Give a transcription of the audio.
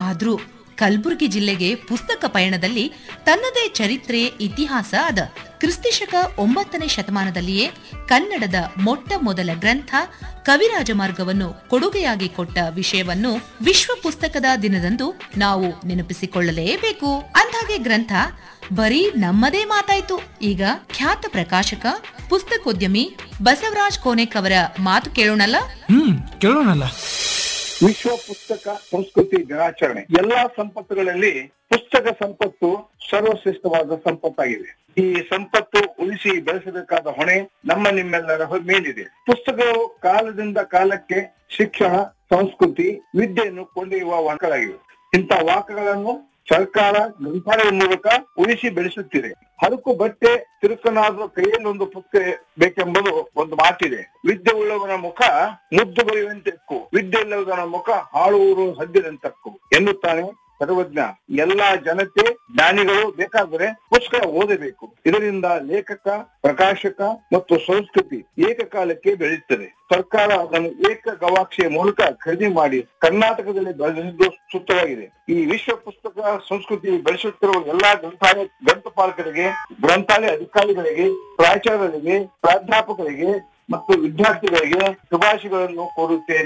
ಆದ್ರೂ ಕಲಬುರಗಿ ಜಿಲ್ಲೆಗೆ ಪುಸ್ತಕ ಪಯಣದಲ್ಲಿ ತನ್ನದೇ ಚರಿತ್ರೆ ಇತಿಹಾಸ ಅದ ಕ್ರಿಸ್ತಿಶಕ ಒಂಬತ್ತನೇ ಶತಮಾನದಲ್ಲಿಯೇ ಕನ್ನಡದ ಮೊಟ್ಟ ಮೊದಲ ಗ್ರಂಥ ಕವಿರಾಜ ಮಾರ್ಗವನ್ನು ಕೊಡುಗೆಯಾಗಿ ಕೊಟ್ಟ ವಿಷಯವನ್ನು ವಿಶ್ವ ಪುಸ್ತಕದ ದಿನದಂದು ನಾವು ನೆನಪಿಸಿಕೊಳ್ಳಲೇಬೇಕು ಅಂದಾಗೆ ಗ್ರಂಥ ಬರೀ ನಮ್ಮದೇ ಮಾತಾಯ್ತು ಈಗ ಖ್ಯಾತ ಪ್ರಕಾಶಕ ಪುಸ್ತಕೋದ್ಯಮಿ ಬಸವರಾಜ್ ಕೋನೆಕ್ ಅವರ ಮಾತು ಕೇಳೋಣಲ್ಲ ಹ್ಮ್ ಕೇಳೋಣಲ್ಲ ವಿಶ್ವ ಪುಸ್ತಕ ಸಂಸ್ಕೃತಿ ದಿನಾಚರಣೆ ಎಲ್ಲಾ ಸಂಪತ್ತುಗಳಲ್ಲಿ ಪುಸ್ತಕ ಸಂಪತ್ತು ಸರ್ವಶ್ರೇಷ್ಠವಾದ ಸಂಪತ್ತಾಗಿದೆ ಈ ಸಂಪತ್ತು ಉಳಿಸಿ ಬೆಳೆಸಬೇಕಾದ ಹೊಣೆ ನಮ್ಮ ನಿಮ್ಮೆಲ್ಲರ ಮೇಲಿದೆ ಪುಸ್ತಕಗಳು ಕಾಲದಿಂದ ಕಾಲಕ್ಕೆ ಶಿಕ್ಷಣ ಸಂಸ್ಕೃತಿ ವಿದ್ಯೆಯನ್ನು ಕೊಂಡೊಯ್ಯುವ ವಾಹಕಗಳಾಗಿವೆ ಇಂಥ ವಾಹಕಗಳನ್ನು ಸರ್ಕಾರ ಗ್ರಂಥಾಲಯದ ಮೂಲಕ ಉಳಿಸಿ ಬೆಳೆಸುತ್ತಿದೆ ಹರಕು ಬಟ್ಟೆ ತಿರುಕನಾದ್ರೂ ಕೈಯಲ್ಲಿ ಒಂದು ಪುಸ್ತಕ ಬೇಕೆಂಬುದು ಒಂದು ಮಾತಿದೆ ವಿದ್ಯೆ ಉಳ್ಳವನ ಮುಖ ಮುದ್ದು ಬರೆಯುವಂತೆಕ್ಕು ವಿದ್ಯೆ ಇಲ್ಲದವನ ಮುಖ ಹಾಳುವರು ಹದ್ದಿರಂತಕ್ಕು ಎನ್ನುತ್ತಾನೆ ಸರ್ವಜ್ಞ ಎಲ್ಲಾ ಜನತೆ ಜ್ಞಾನಿಗಳು ಬೇಕಾದರೆ ಪುಸ್ತಕ ಓದಬೇಕು ಇದರಿಂದ ಲೇಖಕ ಪ್ರಕಾಶಕ ಮತ್ತು ಸಂಸ್ಕೃತಿ ಏಕಕಾಲಕ್ಕೆ ಬೆಳೆಯುತ್ತದೆ ಸರ್ಕಾರ ಅದನ್ನು ಏಕ ಗವಾಕ್ಷಿಯ ಮೂಲಕ ಖರೀದಿ ಮಾಡಿ ಕರ್ನಾಟಕದಲ್ಲಿ ಬೆಳೆಸಿದ್ದು ಸೂಕ್ತವಾಗಿದೆ ಈ ವಿಶ್ವ ಪುಸ್ತಕ ಸಂಸ್ಕೃತಿ ಬೆಳೆಸುತ್ತಿರುವ ಎಲ್ಲಾ ಗ್ರಂಥಾಲಯ ಗ್ರಂಥಪಾಲಕರಿಗೆ ಗ್ರಂಥಾಲಯ ಅಧಿಕಾರಿಗಳಿಗೆ ಪ್ರಾಚಾರ್ಯರಿಗೆ ಪ್ರಾಧ್ಯಾಪಕರಿಗೆ ಮತ್ತು ವಿದ್ಯಾರ್ಥಿಗಳಿಗೆ ಶುಭಾಶಯಗಳನ್ನು ಕೋರುತ್ತೇನೆ